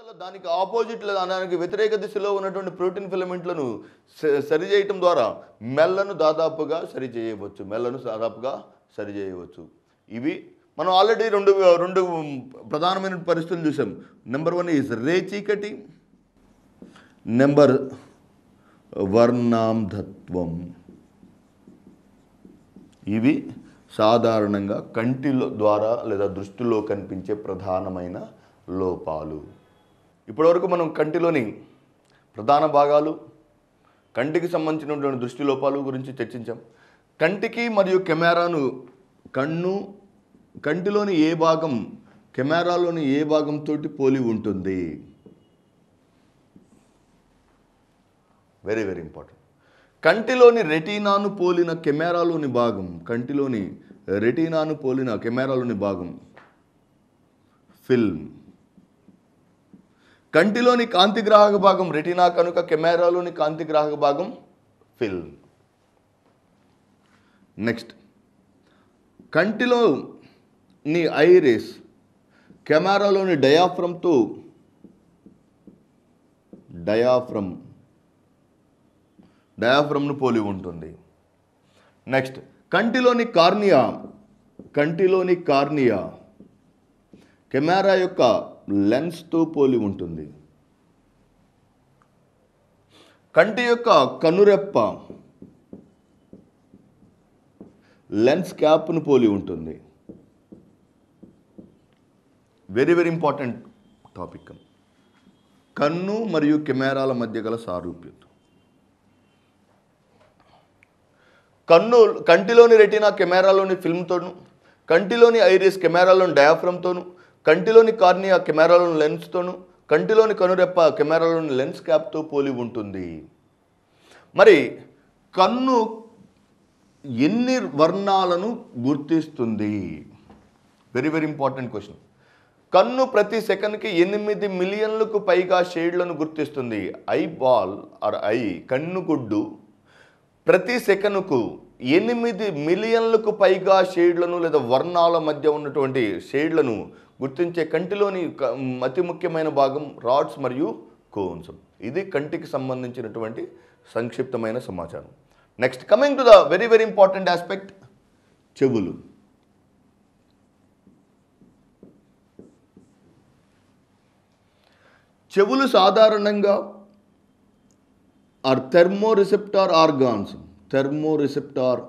అవతల దానికి ఆపోజిట్ లేదా దానికి వ్యతిరేక దిశలో ఉన్నటువంటి ప్రోటీన్ ఫిలమెంట్లను స- సరిచేయటం ద్వారా మెల్లను దాదాపుగా సరి చేయవచ్చు మెల్లను దాదాపుగా సరి చేయవచ్చు ఇవి మనం ఆల్రెడీ రెండు రెండు ప్రధానమైన పరిస్థితులు చూసాం నెంబర్ వన్ ఈజ్ రే చీకటి నెంబర్ వర్ణాంధత్వం ఇవి సాధారణంగా కంటిలో ద్వారా లేదా దృష్టిలో కనిపించే ప్రధానమైన లోపాలు ఇప్పటివరకు మనం కంటిలోని ప్రధాన భాగాలు కంటికి సంబంధించినటువంటి దృష్టి లోపాలు గురించి చర్చించాం కంటికి మరియు కెమెరాను కన్ను కంటిలోని ఏ భాగం కెమెరాలోని ఏ భాగంతో పోలి ఉంటుంది వెరీ వెరీ ఇంపార్టెంట్ కంటిలోని రెటీనాను పోలిన కెమెరాలోని భాగం కంటిలోని రెటీనాను పోలిన కెమెరాలోని భాగం ఫిల్మ్ కంటిలోని కాంతిగ్రాహక భాగం రెటీనా కనుక కెమెరాలోని కాంతిగ్రాహక భాగం ఫిల్మ్ నెక్స్ట్ కంటిలో నీ ఐరిస్ కెమెరాలోని డయాఫ్రమ్తో డయాఫ్రమ్ డయాఫ్రమ్ను పోలి ఉంటుంది నెక్స్ట్ కంటిలోని కార్నియా కంటిలోని కార్నియా కెమెరా యొక్క లెన్స్తో పోలి ఉంటుంది కంటి యొక్క కనురెప్ప లెన్స్ క్యాప్ను పోలి ఉంటుంది వెరీ వెరీ ఇంపార్టెంట్ టాపిక్ కన్ను మరియు కెమెరాల మధ్య గల సారూప్యత కన్ను కంటిలోని రెటీనా కెమెరాలోని ఫిల్మ్తోను కంటిలోని ఐరిస్ కెమెరాలోని డయాఫ్రమ్తోను కంటిలోని కార్నియా కెమెరాలోని లెన్స్తోను కంటిలోని కనురెప్ప కెమెరాలోని లెన్స్ క్యాప్తో పోలి ఉంటుంది మరి కన్ను ఎన్ని వర్ణాలను గుర్తిస్తుంది వెరీ వెరీ ఇంపార్టెంట్ క్వశ్చన్ కన్ను ప్రతి సెకండ్కి ఎనిమిది మిలియన్లకు పైగా షేడ్లను గుర్తిస్తుంది ఐ బాల్ ఆర్ ఐ కన్ను గుడ్డు ప్రతి సెకనుకు ఎనిమిది మిలియన్లకు పైగా షేడ్లను లేదా వర్ణాల మధ్య ఉన్నటువంటి షేడ్లను గుర్తించే కంటిలోని క- అతి ముఖ్యమైన భాగం రాడ్స్ మరియు కోన్స్ ఇది కంటికి సంబంధించినటువంటి సంక్షిప్తమైన సమాచారం next coming to the very very important aspect చెవులు చెవులు సాధారణంగా ఆర్ థెర్మోరిసెప్టార్ ఆర్గాన్స్ థెర్మోరిసెప్టార్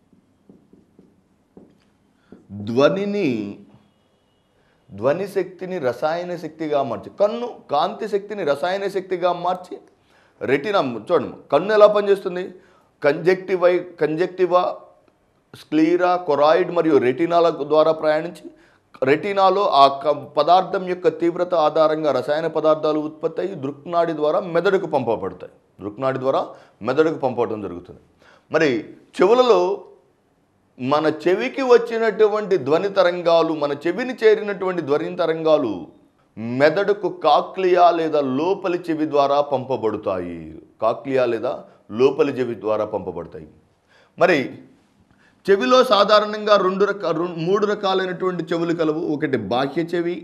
ధ్వనిని ధ్వని శక్తిని రసాయన శక్తిగా మార్చి కన్ను కాంతి శక్తిని రసాయన శక్తిగా మార్చి రెటినా చూడండి కన్ను ఎలా పనిచేస్తుంది కంజెక్టివై కంజెక్టివా స్క్లీరా కొరాయిడ్ మరియు రెటినాల ద్వారా ప్రయాణించి రెటినాలో ఆ క- పదార్థం యొక్క తీవ్రత ఆధారంగా రసాయన పదార్థాలు ఉత్పత్తి అయ్యి దృక్నాడి ద్వారా మెదడుకు పంపబడతాయి దృక్నాడి ద్వారా మెదడుకు పంపడం జరుగుతుంది మరి చెవులలో మన చెవికి వచ్చినటువంటి ధ్వని తరంగాలు మన చెవిని చేరినటువంటి ధ్వని తరంగాలు మెదడుకు కాక్లియా లేదా లోపలి చెవి ద్వారా పంపబడతాయి కాక్లియా లేదా లోపలి చెవి ద్వారా పంపబడతాయి మరి చెవిలో సాధారణంగా రెండు రక రెండు- మూడు రకాలైనటువంటి చెవులు కలవు ఒకటి బాహ్య చెవి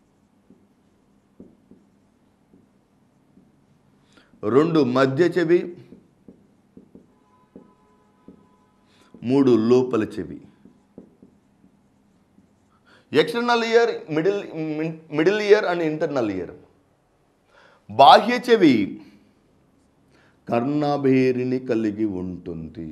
రెండు మధ్య చెవి మూడు లోపల చెవి external ear middle middle ear and internal ear బాహ్య చెవి కర్ణభేరిని కలిగి ఉంటుంది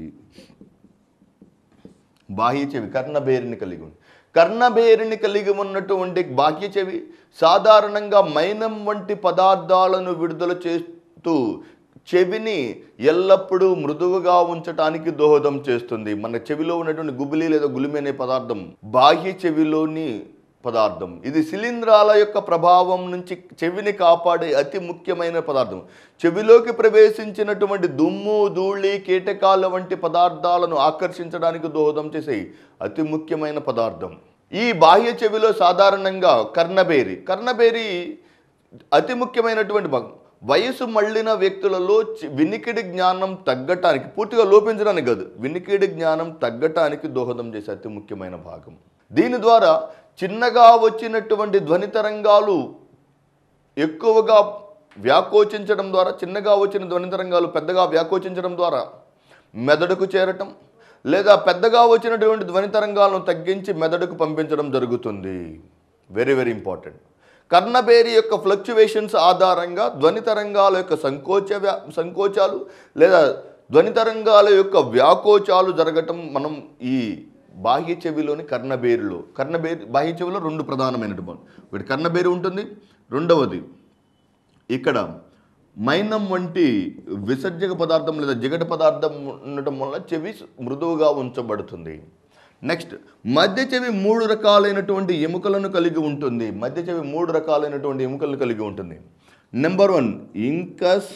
బాహ్య చెవి కర్ణభేరిని కలిగి ఉంది కర్ణభేరిని కలిగి ఉన్నటువంటి బాహ్య చెవి సాధారణంగా మైనం వంటి పదార్థాలను విడుదల చేస్తూ చెవిని ఎల్లప్పుడూ మృదువుగా ఉంచటానికి దోహదం చేస్తుంది మన చెవిలో ఉన్నటువంటి గుబిలి లేదా గులిమి అనే పదార్థం బాహ్య చెవిలోని పదార్థం ఇది శిలీంధ్రాల యొక్క ప్రభావం నుంచి చెవిని కాపాడే అతి ముఖ్యమైన పదార్థం చెవిలోకి ప్రవేశించినటువంటి దుమ్ము ధూళి కీటకాల వంటి పదార్థాలను ఆకర్షించడానికి దోహదం చేసే అతి ముఖ్యమైన పదార్థం ఈ బాహ్య చెవిలో సాధారణంగా కర్ణబేరి కర్ణబేరి అతి ముఖ్యమైనటువంటి భాగం వయసు మళ్ళిన వ్యక్తులలో చి- వినికిడి జ్ఞానం తగ్గటానికి పూర్తిగా లోపించడానికి కాదు వినికిడి జ్ఞానం తగ్గటానికి దోహదం చేసే అతి ముఖ్యమైన భాగం దీని ద్వారా చిన్నగా వచ్చినటువంటి ధ్వని తరంగాలు ఎక్కువగా వ్యాకోచించడం ద్వారా చిన్నగా వచ్చిన ధ్వని తరంగాలు పెద్దగా వ్యాకోచించడం ద్వారా మెదడుకు చేరటం లేదా పెద్దగా వచ్చినటువంటి ధ్వని తరంగాలను తగ్గించి మెదడుకు పంపించడం జరుగుతుంది వెరీ వెరీ ఇంపార్టెంట్ కర్ణబేరి యొక్క ఫ్లక్చువేషన్స్ ఆధారంగా ధ్వని తరంగాల యొక్క సంకోచ వ్యా సంకోచాలు లేదా ధ్వని తరంగాల యొక్క వ్యాకోచాలు జరగటం మనం ఈ బాహ్య చెవిలోని కర్ణబేరులో కర్ణబేరి బాహ్య చెవిలో రెండు ప్రధానమైనటువంటి ఒకటి కర్ణబేరి ఉంటుంది రెండవది ఇక్కడ మైనం వంటి విసర్జక పదార్థం లేదా జిగట పదార్థం ఉండటం వల్ల చెవి మృదువుగా ఉంచబడుతుంది నెక్స్ట్ మధ్య చెవి మూడు రకాలైనటువంటి ఎముకలను కలిగి ఉంటుంది మధ్య చెవి మూడు రకాలైనటువంటి ఎముకలను కలిగి ఉంటుంది నెంబర్ వన్ ఇంకస్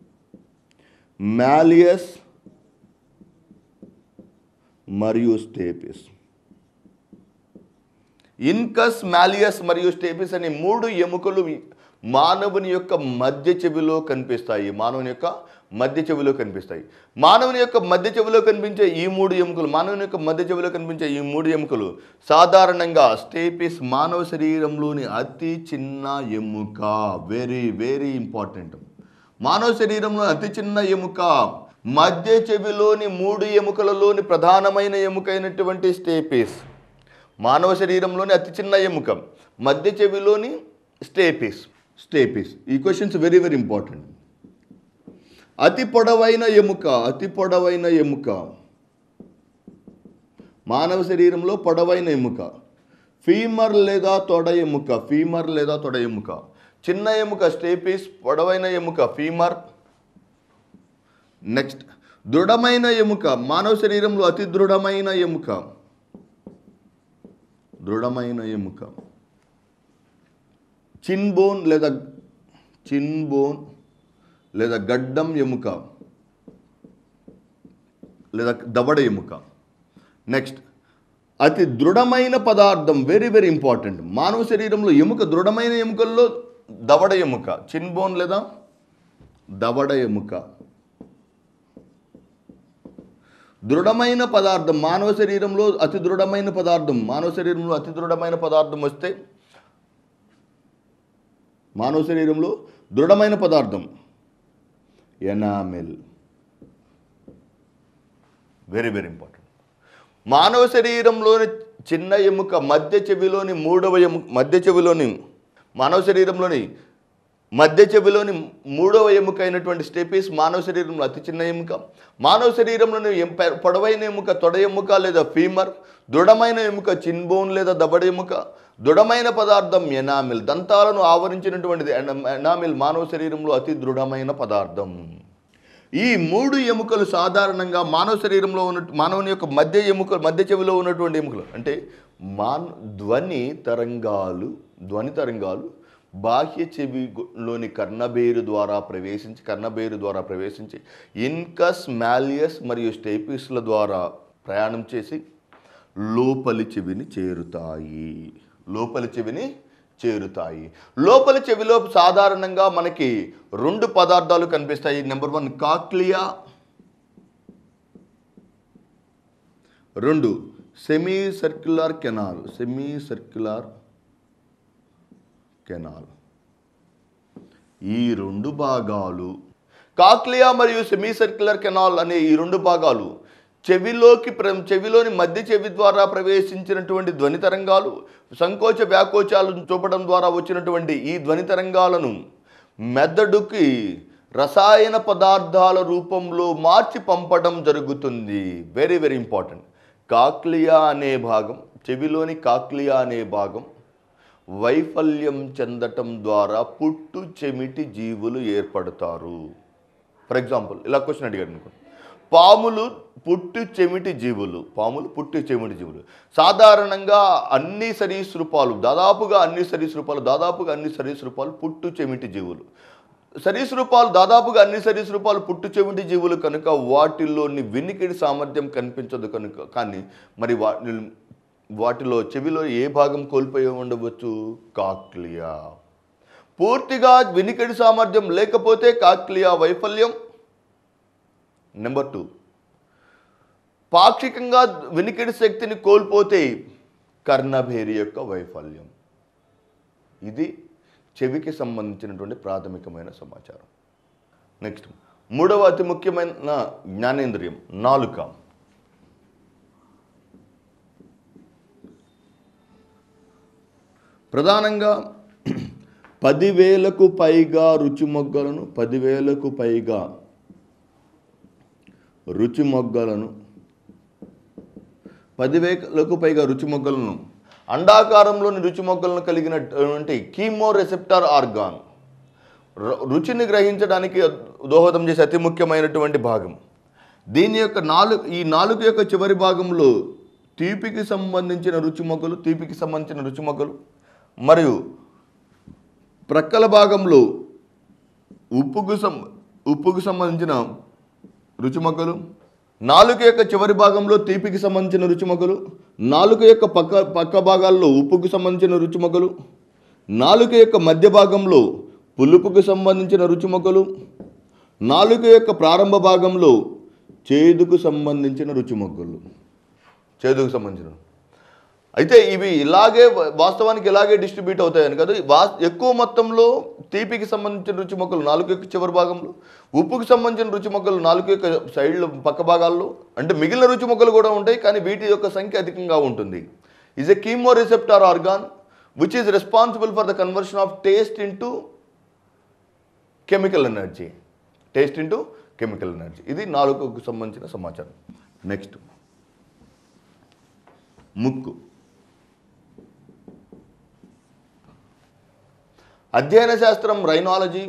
మ్యాలియస్ మరియు స్టేపిస్ ఇన్కస్ మాలియస్ మరియు స్టేపిస్ అనే మూడు ఎముకలు మానవుని యొక్క మధ్య చెవిలో కనిపిస్తాయి మానవుని యొక్క మధ్య చెవిలో కనిపిస్తాయి మానవుని యొక్క మధ్య చెవిలో కనిపించే ఈ మూడు ఎముకలు మానవుని యొక్క మధ్య చెవిలో కనిపించే ఈ మూడు ఎముకలు సాధారణంగా స్టేపిస్ మానవ శరీరంలోని అతి చిన్న ఎముక వెరీ వెరీ ఇంపార్టెంట్ మానవ శరీరంలో అతి చిన్న ఎముక మధ్య చెవిలోని మూడు ఎముకలలోని ప్రధానమైన ఎముక అయినటువంటి స్టేపిస్ మానవ శరీరంలోని అతి చిన్న ఎముక మధ్య చెవిలోని స్టేపిస్ స్టేపిస్ ఈ క్వశ్చన్స్ వెరీ వెరీ ఇంపార్టెంట్ అతి పొడవైన ఎముక అతి పొడవైన ఎముక మానవ శరీరంలో పొడవైన ఎముక ఫీమర్ లేదా తొడ ఎముక ఫీమర్ లేదా తొడ ఎముక చిన్న ఎముక స్టేపిస్ పొడవైన ఎముక ఫీమర్ నెక్స్ట్ దృఢమైన ఎముక మానవ శరీరంలో అతి దృఢమైన ఎముక దృఢమైన ఎముక చిన్ బోన్ లేదా చిన్ బోన్ లేదా గడ్డం ఎముక లేదా దవడ ఎముక నెక్స్ట్ అతి దృఢమైన పదార్థం వెరీ వెరీ ఇంపార్టెంట్ మానవ శరీరంలో ఎముక దృఢమైన ఎముకల్లో దవడ ఎముక చిన్ బోన్ లేదా దవడ ఎముక దృఢమైన పదార్థం మానవ శరీరంలో అతి దృఢమైన పదార్థం మానవ శరీరంలో అతి దృఢమైన పదార్థం వస్తే మానవ శరీరంలో దృఢమైన పదార్థం ఎనామిల్ వెరీ వెరీ ఇంపార్టెంట్ మానవ శరీరంలోని చిన్న ఎముక మధ్య చెవిలోని మూడవ ఎముక మధ్య చెవిలోని మానవ శరీరంలోని మధ్య చెవిలోని మూడవ ఎముక అయినటువంటి స్టెపీస్ మానవ శరీరంలో అతి చిన్న ఎముక మానవ శరీరంలోని ఎం- పె- పొడవైన ఎముక తొడ ఎముక లేదా ఫీమర్ దృఢమైన ఎముక చిన్బోన్ లేదా దబడ ఎముక దృఢమైన పదార్థం ఎనామిల్ దంతాలను ఆవరించినటువంటిది ఎన- ఎనామిల్ మానవ శరీరంలో అతి దృఢమైన పదార్థం ఈ మూడు ఎముకలు సాధారణంగా మానవ శరీరంలో ఉన్న మానవుని యొక్క మధ్య ఎముక మధ్య చెవిలో ఉన్నటువంటి ఎముకలు అంటే మాన్ ధ్వని తరంగాలు ధ్వని తరంగాలు బాహ్య చెవిలోని కర్ణబేరు ద్వారా ప్రవేశించి కర్ణబేరు ద్వారా ప్రవేశించి ఇన్కస్ మాలియస్ మరియు స్టేపిస్ల ద్వారా ప్రయాణం చేసి లోపలి చెవిని చేరుతాయి లోపలి చెవిని చేరుతాయి లోపలి చెవిలో సాధారణంగా మనకి రెండు పదార్థాలు కనిపిస్తాయి నెంబర్ వన్ కాక్లియా రెండు semi circular canal semi circular canal ఈ రెండు భాగాలు కాక్లియా మరియు సెమీ సర్క్యులర్ కెనాల్ అనే ఈ రెండు భాగాలు చెవిలోకి ప్ర చెవిలోని మధ్య చెవి ద్వారా ప్రవేశించినటువంటి ధ్వని తరంగాలు సంకోచ వ్యాకోచాలను చూపడం ద్వారా వచ్చినటువంటి ఈ ధ్వని తరంగాలను మెదడుకి రసాయన పదార్థాల రూపంలో మార్చి పంపడం జరుగుతుంది వెరీ వెరీ ఇంపార్టెంట్ కాక్లియా అనే భాగం చెవిలోని కాక్లియా అనే భాగం వైఫల్యం చెందటం ద్వారా పుట్టు చెమిటి జీవులు ఏర్పడతారు ఫర్ ఎగ్జాంపుల్ ఇలా క్వశ్చన్ అడిగాడు అనుకో పాములు పుట్టు చెమిటి జీవులు పాములు పుట్టు చెమిటి జీవులు సాధారణంగా అన్ని సరీసృపాలు దాదాపుగా అన్ని సరీసృపాలు దాదాపుగా అన్ని సరీసృపాలు పుట్టు చెమిటి జీవులు సరీసృపాలు దాదాపుగా అన్ని సరీసృపాలు పుట్టు చెమిటి జీవులు కనుక వాటిల్లోని వినికిడి సామర్థ్యం కనిపించదు కనుక కానీ మరి వాటి వాటిలో చెవిలో ఏ భాగం కోల్పోయి ఉండవచ్చు కాక్లియా పూర్తిగా వినికిడి సామర్థ్యం లేకపోతే కాక్లియా వైఫల్యం నెంబర్ టూ పాక్షికంగా వినికిడి శక్తిని కోల్పోతే కర్ణభేరి యొక్క వైఫల్యం ఇది చెవికి సంబంధించినటువంటి ప్రాథమికమైన సమాచారం నెక్స్ట్ మూడవ అతి ముఖ్యమైన జ్ఞానేంద్రియం నాలుక ప్రధానంగా పదివేలకు పైగా రుచి మొగ్గలను పదివేలకు పైగా రుచి మొగ్గలను పదివేలకు పైగా రుచి మొగ్గలను అండాకారంలోని రుచి మొగ్గలను కలిగినటువంటి కీమో రెసెప్టార్ ఆర్గాన్ రు- రుచిని గ్రహించడానికి దోహదం చేసే అతి ముఖ్యమైనటువంటి భాగం దీని యొక్క నాలుగు ఈ నాలుగు యొక్క చివరి భాగంలో తీపికి సంబంధించిన రుచి మొగ్గలు తీపికి సంబంధించిన రుచి మొగ్గలు మరియు ప్రక్కల భాగంలో ఉప్పుకు సం ఉప్పుకు సంబంధించిన రుచి మొగ్గలు నాలుక యొక్క చివరి భాగంలో తీపికి సంబంధించిన రుచి మొగ్గలు నాలుక యొక్క పక్క పక్క భాగాల్లో ఉప్పుకు సంబంధించిన రుచి మొగ్గలు నాలుక యొక్క మధ్య భాగంలో పులుపుకు సంబంధించిన రుచి మొగ్గలు నాలుక యొక్క ప్రారంభ భాగంలో చేదుకు సంబంధించిన రుచి మొగ్గలు చేదుకు సంబంధించిన అయితే ఇవి ఇలాగే వాస్తవానికి ఇలాగే డిస్ట్రిబ్యూట్ అవుతాయని కదా వా ఎక్కువ మొత్తంలో తీపికి సంబంధించిన రుచి మొక్కలు నాలుగు యొక్క చివరి భాగంలో ఉప్పుకి సంబంధించిన రుచి మొక్కలు నాలుగు యొక్క సైడ్లో పక్క భాగాల్లో అంటే మిగిలిన రుచి మొక్కలు కూడా ఉంటాయి కానీ వీటి యొక్క సంఖ్య అధికంగా ఉంటుంది is a chemoreceptor organ which is responsible for the conversion of taste into chemical energy taste into chemical energy ఇది నాలుగుకు సంబంధించిన సమాచారం నెక్స్ట్ ముక్కు అధ్యయన శాస్త్రం రైనాలజీ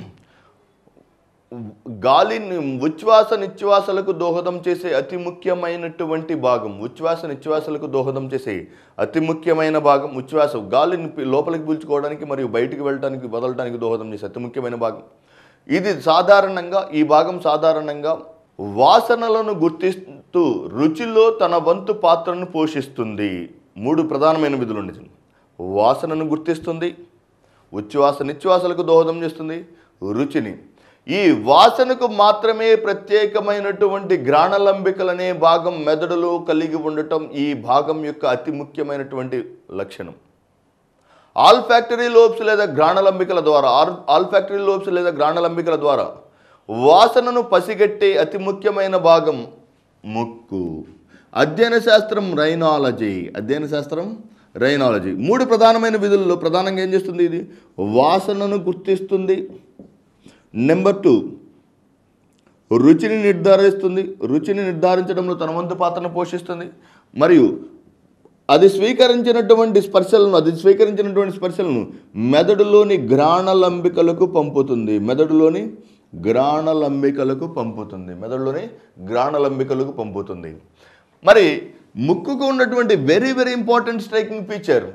గాలిని ఉచ్ఛ్వాస నిశ్వాసలకు దోహదం చేసే అతి ముఖ్యమైనటువంటి భాగం ఉచ్ఛ్వాస నిశ్వాసలకు దోహదం చేసే అతి ముఖ్యమైన భాగం ఉచ్ఛ్వాస గాలిని పి- లోపలికి పీల్చుకోవడానికి మరియు బయటికి వెళ్ళడానికి వదలడానికి దోహదం చేసే అతి ముఖ్యమైన భాగం ఇది సాధారణంగా ఈ భాగం సాధారణంగా వాసనలను గుర్తిస్తూ రుచిలో తన వంతు పాత్రను పోషిస్తుంది మూడు ప్రధానమైన విధులు ఉన్నాయి వాసనను గుర్తిస్తుంది ఉచ్ఛ్వాస నిశ్వాసలకు దోహదం చేస్తుంది రుచిని ఈ వాసనకు మాత్రమే ప్రత్యేకమైనటువంటి గ్రాణలంబికలనే భాగం మెదడులో కలిగి ఉండటం ఈ భాగం యొక్క అతి ముఖ్యమైనటువంటి లక్షణం ఆల్ ఫ్యాక్టరీ లోబ్స్ లేదా గ్రాణలంబికల ద్వారా ఆల్ ఆల్ ఫ్యాక్టరీ లోబ్స్ లేదా గ్రాణలంబికల ద్వారా వాసనను పసిగట్టే అతి ముఖ్యమైన భాగం ముక్కు అధ్యయన శాస్త్రం రైనాలజీ అధ్యయన శాస్త్రం రైనాలజీ మూడు ప్రధానమైన విధుల్లో ప్రధానంగా ఏం చేస్తుంది ఇది వాసనను గుర్తిస్తుంది నెంబర్ టూ రుచిని నిర్ధారిస్తుంది రుచిని నిర్ధారించడంలో తన వంతు పాత్రను పోషిస్తుంది మరియు అది స్వీకరించినటువంటి స్పర్శలను అది స్వీకరించినటువంటి స్పర్శలను మెదడులోని గ్రాణలంబికలకు పంపుతుంది మెదడులోని గ్రాణలంబికలకు పంపుతుంది మెదడులోని గ్రాణలంబికలకు పంపుతుంది మరి ముక్కుకు ఉన్నటువంటి very very important striking feature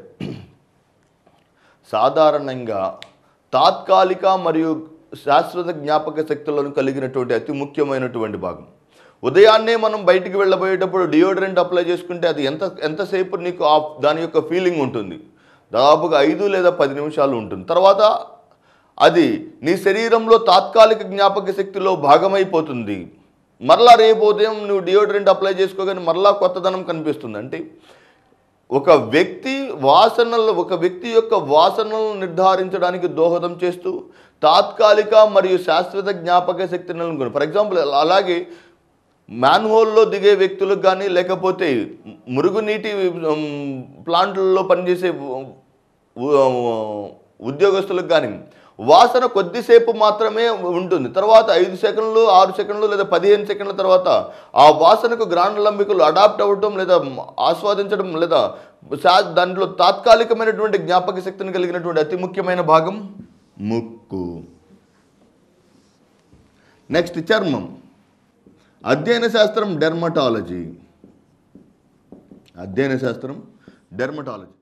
సాధారణంగా తాత్కాలిక మరియు శాశ్వత జ్ఞాపక శక్తులను కలిగినటువంటి అతి ముఖ్యమైనటువంటి భాగం ఉదయాన్నే మనం బయటికి వెళ్ళబోయేటప్పుడు డియోడ్రెంట్ అప్లై చేసుకుంటే అది ఎంత ఎంతసేపు నీకు ఆ దాని యొక్క ఫీలింగ్ ఉంటుంది దాదాపుగా ఐదు లేదా పది నిమిషాలు ఉంటుంది తర్వాత అది నీ శరీరంలో తాత్కాలిక జ్ఞాపక శక్తిలో భాగమైపోతుంది మరలా రేపు ఉదయం నువ్వు డియోడ్రెంట్ అప్లై చేసుకోగానే మరలా కొత్తదనం కనిపిస్తుంది అంటే ఒక వ్యక్తి వాసనలు ఒక వ్యక్తి యొక్క వాసనలను నిర్ధారించడానికి దోహదం చేస్తూ తాత్కాలిక మరియు శాశ్వత జ్ఞాపక శక్తిని ఫర్ ఎగ్జాంపుల్ అలాగే మ్యాన్హోల్లో దిగే వ్యక్తులకు కానీ లేకపోతే మురుగునీటి ఉమ్, ప్లాంట్లలో పనిచేసే ఉ- ఉ- ఉద్యోగస్తులకు కానీ వాసన కొద్దిసేపు మాత్రమే ఉంటుంది తర్వాత ఐదు సెకండ్లు ఆరు సెకండ్లు లేదా పదిహేను సెకండ్ల తర్వాత ఆ వాసనకు గ్రాండ్లంబికలు అడాప్ట్ అవ్వటం లేదా ఆస్వాదించడం లేదా శా- దాంట్లో తాత్కాలికమైనటువంటి జ్ఞాపక శక్తిని కలిగినటువంటి అతి ముఖ్యమైన భాగం ముక్కు నెక్స్ట్ చర్మం అధ్యయన శాస్త్రం డెర్మటాలజీ అధ్యయన శాస్త్రం డెర్మటాలజీ